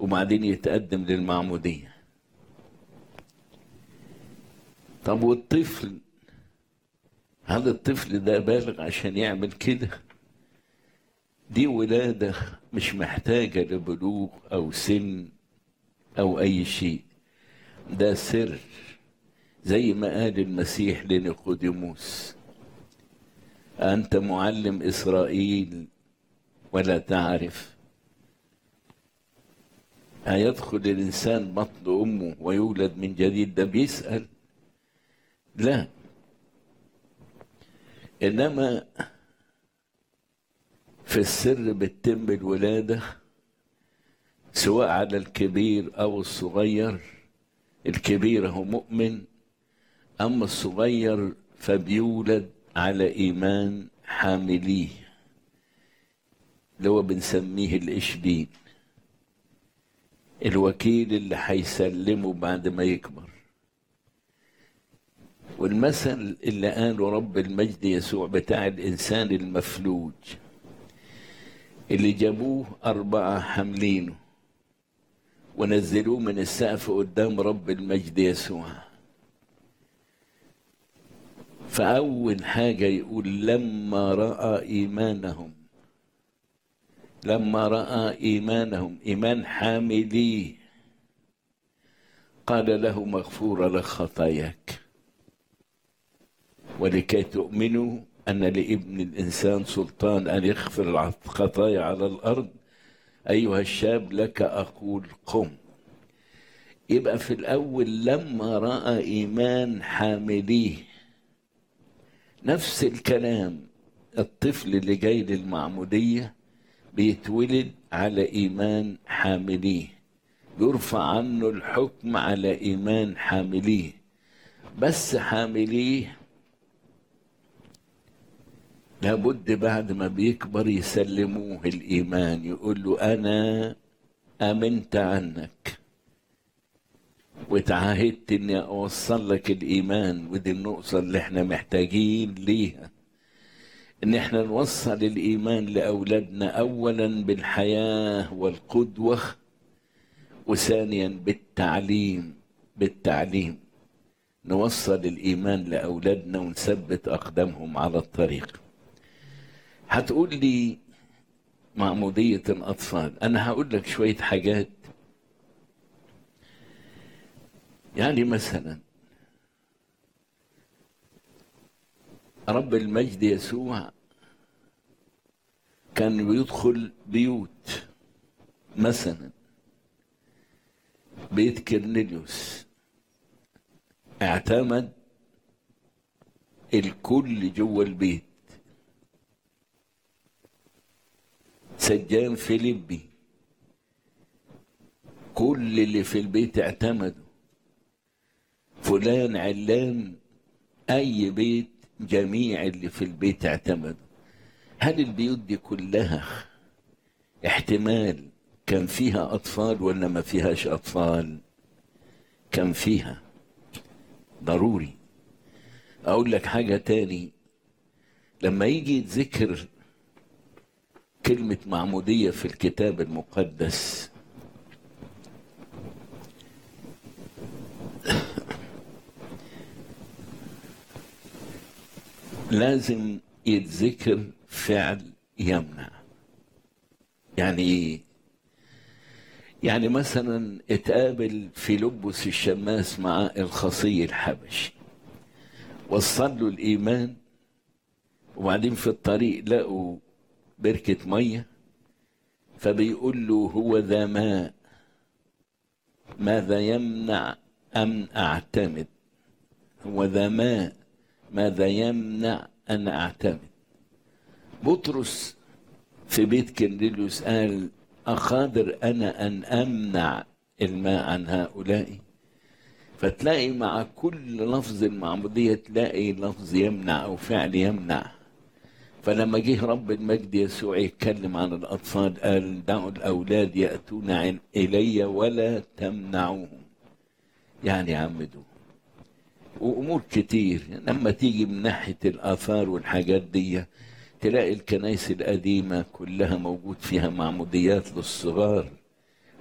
وبعدين يتقدم للمعمودية طب والطفل هل الطفل ده بالغ عشان يعمل كده دي ولادة مش محتاجة لبلوغ أو سن أو أي شيء ده سر زي ما قال المسيح لنيقوديموس أنت معلم إسرائيل ولا تعرف أيدخل الإنسان بطن أمه ويولد من جديد ده بيسأل لا إنما في السر بتتم الولادة سواء على الكبير أو الصغير الكبير هو مؤمن أما الصغير فبيولد على إيمان حامليه اللي هو بنسميه الإشبين الوكيل اللي هيسلمه بعد ما يكبر والمثل اللي قاله رب المجد يسوع بتاع الإنسان المفلوج اللي جابوه أربعة حاملينه ونزلوه من السقف قدام رب المجد يسوع فأول حاجة يقول لما رأى إيمانهم لما رأى إيمانهم إيمان حامليه قال له مغفورة لك خطاياك ولكي تؤمنوا أن لابن الإنسان سلطان أن يغفر الخطايا على الأرض أيها الشاب لك أقول قم يبقى في الأول لما رأى إيمان حامليه نفس الكلام الطفل اللي جاي للمعمودية بيتولد على إيمان حامليه يرفع عنه الحكم على إيمان حامليه بس حامليه لابد بعد ما بيكبر يسلموه الإيمان يقول له أنا آمنت عنك وتعاهدت إني أوصل لك الإيمان ودي النقطة اللي إحنا محتاجين ليها إن إحنا نوصل الإيمان لأولادنا أولا بالحياة والقدوة وثانيا بالتعليم بالتعليم نوصل الإيمان لأولادنا ونثبت أقدامهم على الطريق هتقول لي معمودية الأطفال أنا هقول لك شوية حاجات يعني مثلا رب المجد يسوع كان بيدخل بيوت مثلا بيت كرنيليوس اعتمد الكل جوه البيت سجان فيليبي كل اللي في البيت اعتمدوا فلان علان اي بيت جميع اللي في البيت اعتمدوا هل البيوت دي كلها احتمال كان فيها اطفال ولا ما فيهاش اطفال كان فيها ضروري اقول لك حاجه تاني لما يجي يتذكر كلمة معمودية في الكتاب المقدس لازم يتذكر فعل يمنع يعني ايه يعني مثلا اتقابل في لبس الشماس مع الخصي الحبشي وصل له الايمان وبعدين في الطريق لقوا بركة مية فبيقول له هو ذا ماء ماذا يمنع أن أعتمد هو ذا ماء ماذا يمنع أن أعتمد بطرس في بيت كنديليوس قال أقادر أنا أن أمنع الماء عن هؤلاء فتلاقي مع كل لفظ المعمودية تلاقي لفظ يمنع أو فعل يمنع فلما جه رب المجد يسوع يتكلم عن الأطفال قال دعوا الأولاد يأتون إلي ولا تمنعوهم يعني عمدوا وأمور كتير لما تيجي من ناحية الآثار والحاجات دي تلاقي الكنائس القديمة كلها موجود فيها معموديات للصغار